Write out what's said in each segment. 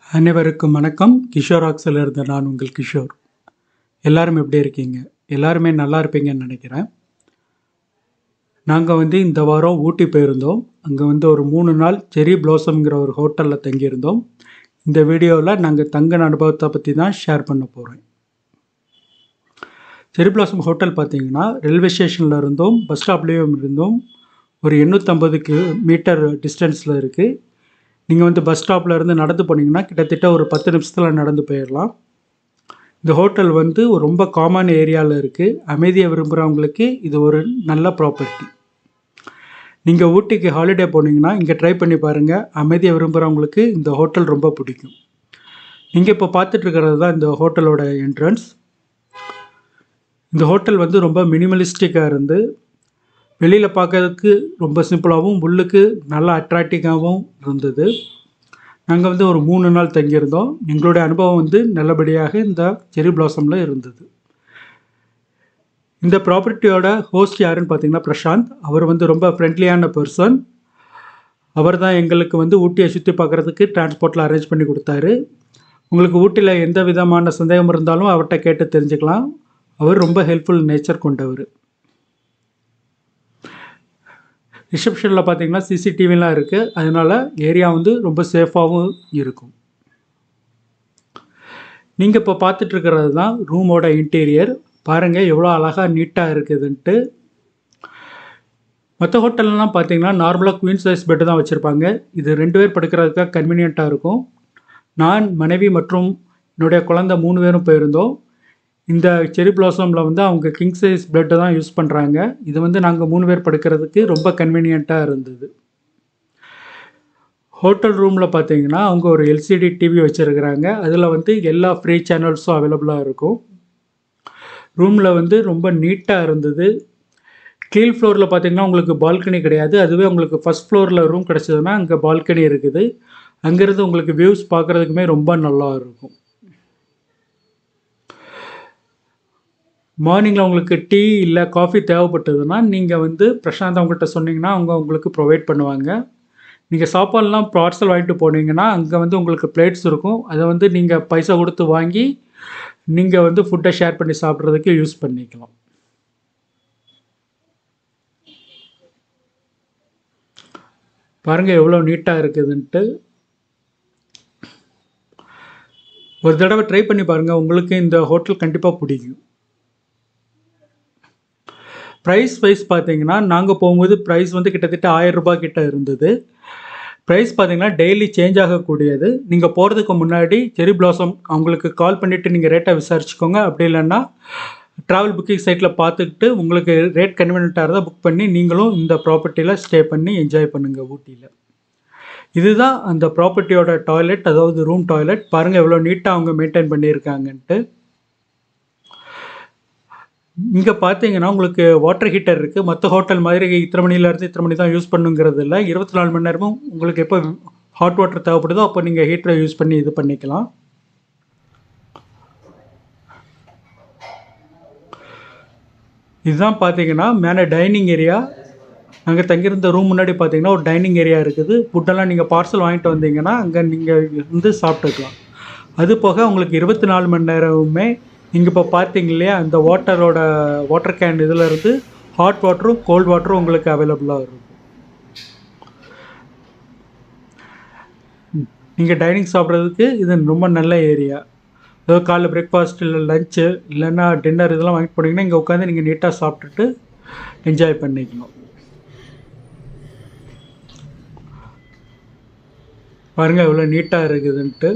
அனைவருக்கும் வணக்கம் கிஷோர் ஆக்ஸில் இருந்த நான் உங்கள் கிஷோர் எல்லாரும் எப்படி இருக்கீங்க எல்லாருமே நல்லா இருப்பீங்கன்னு நினைக்கிறேன் நாங்கள் வந்து இந்த வாரம் ஊட்டி போயிருந்தோம் அங்கே வந்து ஒரு மூணு நாள் செரி ப்ளோசம்ங்கிற ஒரு ஹோட்டலில் தங்கியிருந்தோம் இந்த வீடியோவில் நாங்கள் தங்கின அனுபவத்தை பற்றி தான் ஷேர் பண்ண போகிறேன் செரி ப்ளாசம் ஹோட்டல் பார்த்தீங்கன்னா ரயில்வே ஸ்டேஷனில் இருந்தோம் பஸ் ஸ்டாப்லேயும் இருந்தோம் ஒரு எண்ணூற்றம்பது கிலோ மீட்டர் டிஸ்டன்ஸில் இருக்குது நீங்கள் வந்து பஸ் ஸ்டாப்பில் இருந்து நடந்து போனீங்கன்னா கிட்டத்தட்ட ஒரு பத்து நிமிஷத்தில் நடந்து போயிடலாம் இந்த ஹோட்டல் வந்து ஒரு ரொம்ப காமன் ஏரியாவில் இருக்குது அமைதியை விரும்புகிறவங்களுக்கு இது ஒரு நல்ல ப்ராப்பர்ட்டி நீங்கள் ஊட்டிக்கு ஹாலிடே போனீங்கன்னா இங்கே ட்ரை பண்ணி பாருங்கள் அமைதியை விரும்புகிறவங்களுக்கு இந்த ஹோட்டல் ரொம்ப பிடிக்கும் நீங்கள் இப்போ பார்த்துட்டு இருக்கிறது தான் இந்த ஹோட்டலோட என்ட்ரன்ஸ் இந்த ஹோட்டல் வந்து ரொம்ப மினிமலிஸ்டிக்காக இருந்து வெளியில் பார்க்கறதுக்கு ரொம்ப சிம்பிளாகவும் உள்ளுக்கு நல்லா அட்ராக்டிவாகவும் இருந்தது நாங்கள் வந்து ஒரு மூணு நாள் தங்கியிருந்தோம் எங்களுடைய அனுபவம் வந்து நல்லபடியாக இந்த செரி பிளாசமில் இருந்தது இந்த ப்ராப்பர்ட்டியோட ஹோஸ்ட் யாருன்னு பார்த்தீங்கன்னா பிரசாந்த் அவர் வந்து ரொம்ப ஃப்ரெண்ட்லியான பர்சன் அவர் தான் எங்களுக்கு வந்து ஊட்டியை சுற்றி பார்க்குறதுக்கு டிரான்ஸ்போர்ட்டில் அரேஞ்ச் பண்ணி கொடுத்தாரு உங்களுக்கு ஊட்டியில் எந்த விதமான சந்தேகம் இருந்தாலும் அவர்கிட்ட கேட்டு தெரிஞ்சுக்கலாம் அவர் ரொம்ப ஹெல்ப்ஃபுல் நேச்சர் கொண்டவர் ரிசப்ஷனில் பார்த்தீங்கன்னா சிசிடிவிலாம் இருக்குது அதனால் ஏரியா வந்து ரொம்ப சேஃபாகவும் இருக்கும் நீங்கள் இப்போ பார்த்துட்டு இருக்கிறது தான் ரூமோட இன்டீரியர் பாருங்கள் எவ்வளோ அழகாக நீட்டாக இருக்குதுன்ட்டு மற்ற ஹோட்டல்லாம் பார்த்தீங்கன்னா நார்மலாக குவீன் சைஸ் பெட்டு தான் வச்சுருப்பாங்க இது ரெண்டு பேர் படுக்கிறதுக்காக கன்வீனியண்ட்டாக இருக்கும் நான் மனைவி மற்றும் என்னுடைய குழந்தை மூணு பேரும் போயிருந்தோம் இந்த செரி பிளாசமில் வந்து அவங்க கிங் சைஸ் பெட்டை தான் யூஸ் பண்ணுறாங்க இது வந்து நாங்கள் மூணு பேர் படுக்கிறதுக்கு ரொம்ப கன்வீனியண்ட்டாக இருந்தது ஹோட்டல் ரூமில் பார்த்தீங்கன்னா அவங்க ஒரு எல்சிடி டிவி வச்சுருக்கிறாங்க அதில் வந்து எல்லா ஃப்ரீ சேனல்ஸும் அவைலபிளாக இருக்கும் ரூமில் வந்து ரொம்ப நீட்டாக இருந்தது கீழ் ஃப்ளோரில் பார்த்தீங்கன்னா உங்களுக்கு பால்கனி கிடையாது அதுவே உங்களுக்கு ஃபஸ்ட் ஃப்ளோரில் ரூம் கிடச்சதுன்னா அங்கே பால்கனி இருக்குது அங்கேருந்து உங்களுக்கு வியூஸ் பார்க்குறதுக்குமே ரொம்ப நல்லா இருக்கும் மார்னிங்கில் உங்களுக்கு டீ இல்லை காஃபி தேவைப்பட்டதுன்னா நீங்கள் வந்து பிரசாந்த் அவங்கள்ட்ட சொன்னீங்கன்னா அவங்க உங்களுக்கு ப்ரொவைட் பண்ணுவாங்க நீங்கள் சாப்பாடுலாம் பார்சல் வாங்கிட்டு போனீங்கன்னா அங்கே வந்து உங்களுக்கு பிளேட்ஸ் இருக்கும் அதை வந்து நீங்கள் பைசா கொடுத்து வாங்கி நீங்கள் வந்து ஃபுட்டை ஷேர் பண்ணி சாப்பிட்றதுக்கு யூஸ் பண்ணிக்கலாம் பாருங்கள் எவ்வளோ நீட்டாக இருக்குதுன்ட்டு ஒரு தடவை ட்ரை பண்ணி பாருங்கள் உங்களுக்கு இந்த ஹோட்டல் கண்டிப்பாக பிடிக்கும் ப்ரைஸ் வைஸ் பார்த்தீங்கன்னா நாங்கள் போகும்போது ப்ரைஸ் வந்து கிட்டத்தட்ட ஆயிரம் ரூபாய் கிட்ட இருந்தது ப்ரைஸ் பார்த்தீங்கன்னா டெய்லி சேஞ்ச் ஆகக்கூடியது நீங்கள் போகிறதுக்கு முன்னாடி செரி பிளாசம் அவங்களுக்கு கால் பண்ணிவிட்டு நீங்கள் ரேட்டை விசாரிச்சுக்கோங்க அப்படி இல்லைன்னா ட்ராவல் புக்கிங் சைட்டில் பார்த்துக்கிட்டு உங்களுக்கு ரேட் கன்வீனியண்ட்டாக இருந்தால் புக் பண்ணி நீங்களும் இந்த ப்ராப்பர்ட்டியில் ஸ்டே பண்ணி என்ஜாய் பண்ணுங்கள் ஊட்டியில் இதுதான் அந்த ப்ராப்பர்ட்டியோட டாய்லெட் அதாவது ரூம் டாய்லெட் பாருங்கள் எவ்வளோ நீட்டாக அவங்க மெயின்டைன் பண்ணியிருக்காங்கன்ட்டு இங்கே பார்த்தீங்கன்னா உங்களுக்கு வாட்டர் ஹீட்டர் இருக்குது மற்ற ஹோட்டல் மாதிரி இத்தனை மணிலேருந்து இத்தனை மணி தான் யூஸ் பண்ணுங்கிறது இல்லை இருபத்தி நாலு மணி நேரமும் உங்களுக்கு எப்போ ஹாட் வாட்டர் தேவைப்படுதோ அப்போ நீங்கள் ஹீட்டரை யூஸ் பண்ணி இது பண்ணிக்கலாம் இதுதான் பார்த்தீங்கன்னா மேலே டைனிங் ஏரியா அங்கே தங்கியிருந்த ரூம் முன்னாடி பார்த்தீங்கன்னா ஒரு டைனிங் ஏரியா இருக்குது ஃபுட்டெல்லாம் நீங்கள் பார்சல் வாங்கிட்டு வந்தீங்கன்னா அங்கே நீங்கள் இருந்து சாப்பிட்டுக்கலாம் அது போக உங்களுக்கு இருபத்தி நாலு மணி நேரமுமே நீங்கள் இப்போ பார்த்தீங்க இல்லையா அந்த வாட்டரோட வாட்டர் கேன் இதில் இருந்து ஹாட் வாட்டரும் கோல்ட் வாட்டரும் உங்களுக்கு அவைலபிளாக இருக்கும் நீங்கள் டைனிங் சாப்பிட்றதுக்கு இது ரொம்ப நல்ல ஏரியா ஏதோ காலைல பிரேக்ஃபாஸ்ட் இல்லை லஞ்சு இல்லைன்னா டின்னர் இதெல்லாம் வாங்கிட்டு போனீங்கன்னா இங்கே உட்காந்து நீங்கள் நீட்டாக சாப்பிட்டுட்டு என்ஜாய் பண்ணிக்கணும் பாருங்கள் எவ்வளோ நீட்டாக இருக்குதுன்ட்டு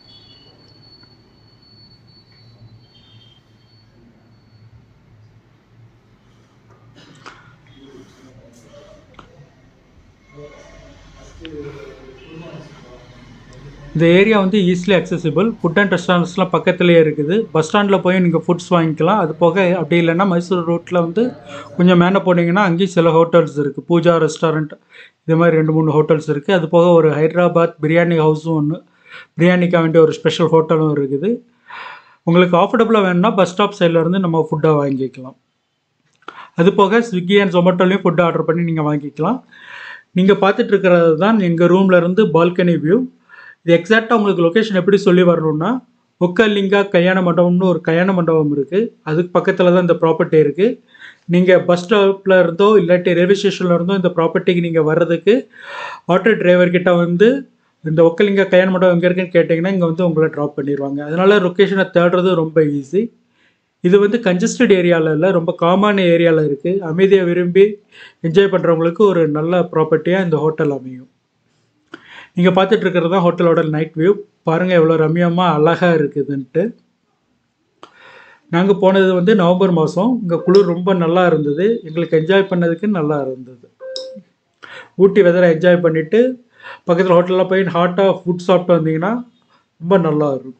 இந்த ஏரியா வந்து ஈஸிலி அக்சசிபிள் ஃபுட் அண்ட் ரெஸ்டாரண்ட்ஸ்லாம் பக்கத்துலேயே இருக்குது பஸ் ஸ்டாண்டில் போய் நீங்கள் ஃபுட்ஸ் வாங்கிக்கலாம் அது போக அப்படி இல்லைன்னா மைசூர் ரோட்டில் வந்து கொஞ்சம் மேலே போனீங்கன்னா அங்கேயும் சில ஹோட்டல்ஸ் இருக்குது பூஜா ரெஸ்டாரண்ட் இது மாதிரி ரெண்டு மூணு ஹோட்டல்ஸ் இருக்குது அது போக ஒரு ஹைதராபாத் பிரியாணி ஹவுஸும் ஒன்று பிரியாணிக்காக வேண்டிய ஒரு ஸ்பெஷல் ஹோட்டலும் இருக்குது உங்களுக்கு ஆஃபர்டபுளாக வேணும்னா பஸ் ஸ்டாப் சைட்லேருந்து நம்ம ஃபுட்டை வாங்கிக்கலாம் அது போக ஸ்விக்கி அண்ட் ஜொமேட்டோலையும் ஃபுட் ஆர்டர் பண்ணி நீங்கள் வாங்கிக்கலாம் நீங்கள் பார்த்துட்டு இருக்கிறது தான் எங்கள் ரூமில் இருந்து பால்கனி வியூ இது எக்ஸாக்டாக உங்களுக்கு லொக்கேஷன் எப்படி சொல்லி வரணும்னா ஒக்கலிங்கா கல்யாண மண்டபம்னு ஒரு கல்யாண மண்டபம் இருக்குது அதுக்கு பக்கத்தில் தான் இந்த ப்ராப்பர்ட்டி இருக்குது நீங்கள் பஸ் ஸ்டாப்பில் இருந்தோ இல்லாட்டி ரயில்வே ஸ்டேஷனில் இருந்தோ இந்த ப்ராப்பர்ட்டிக்கு நீங்கள் வர்றதுக்கு ஆட்டோ டிரைவர்கிட்ட வந்து இந்த ஒக்கலிங்கா கல்யாண மண்டபம் எங்கே இருக்குன்னு கேட்டிங்கன்னா இங்கே வந்து உங்களை ட்ராப் பண்ணிடுவாங்க அதனால லொக்கேஷனை தேடுறது ரொம்ப ஈஸி இது வந்து கன்ஜஸ்டட் ஏரியாவில் இல்லை ரொம்ப காமான ஏரியாவில் இருக்குது அமைதியை விரும்பி என்ஜாய் பண்ணுறவங்களுக்கு ஒரு நல்ல ப்ராப்பர்ட்டியாக இந்த ஹோட்டல் அமையும் நீங்கள் பார்த்துட்டு இருக்கிறது தான் ஹோட்டலோட நைட் வியூ பாருங்கள் எவ்வளோ ரம்யமாக அழகாக இருக்குதுன்ட்டு நாங்கள் போனது வந்து நவம்பர் மாதம் இங்கே குளிர் ரொம்ப நல்லா இருந்தது எங்களுக்கு என்ஜாய் பண்ணதுக்கு நல்லா இருந்தது ஊட்டி வெதரை என்ஜாய் பண்ணிவிட்டு பக்கத்தில் ஹோட்டலில் போய் ஹாட்டாக ஃபுட் சாப்பிட்டு வந்தீங்கன்னா ரொம்ப நல்லா இருக்கும்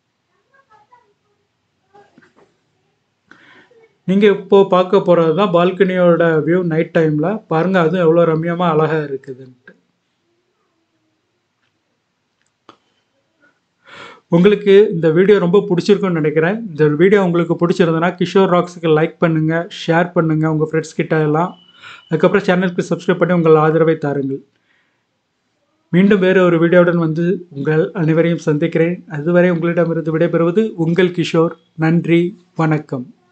நீங்கள் இப்போது பார்க்க போகிறது தான் பால்கனியோட வியூ நைட் டைமில் பாருங்கள் அதுவும் எவ்வளோ ரம்யமாக அழகாக இருக்குதுன்ட்டு உங்களுக்கு இந்த வீடியோ ரொம்ப பிடிச்சிருக்குன்னு நினைக்கிறேன் இந்த வீடியோ உங்களுக்கு பிடிச்சிருந்ததுன்னா கிஷோர் ராக்ஸுக்கு லைக் பண்ணுங்கள் ஷேர் பண்ணுங்கள் உங்கள் ஃப்ரெண்ட்ஸ் கிட்ட எல்லாம் அதுக்கப்புறம் சேனலுக்கு சப்ஸ்கிரைப் பண்ணி உங்கள் ஆதரவை தாருங்கள் மீண்டும் வேறு ஒரு வீடியோவுடன் வந்து உங்கள் அனைவரையும் சந்திக்கிறேன் அதுவரை உங்களிடமிருந்து விடைபெறுவது உங்கள் கிஷோர் நன்றி வணக்கம்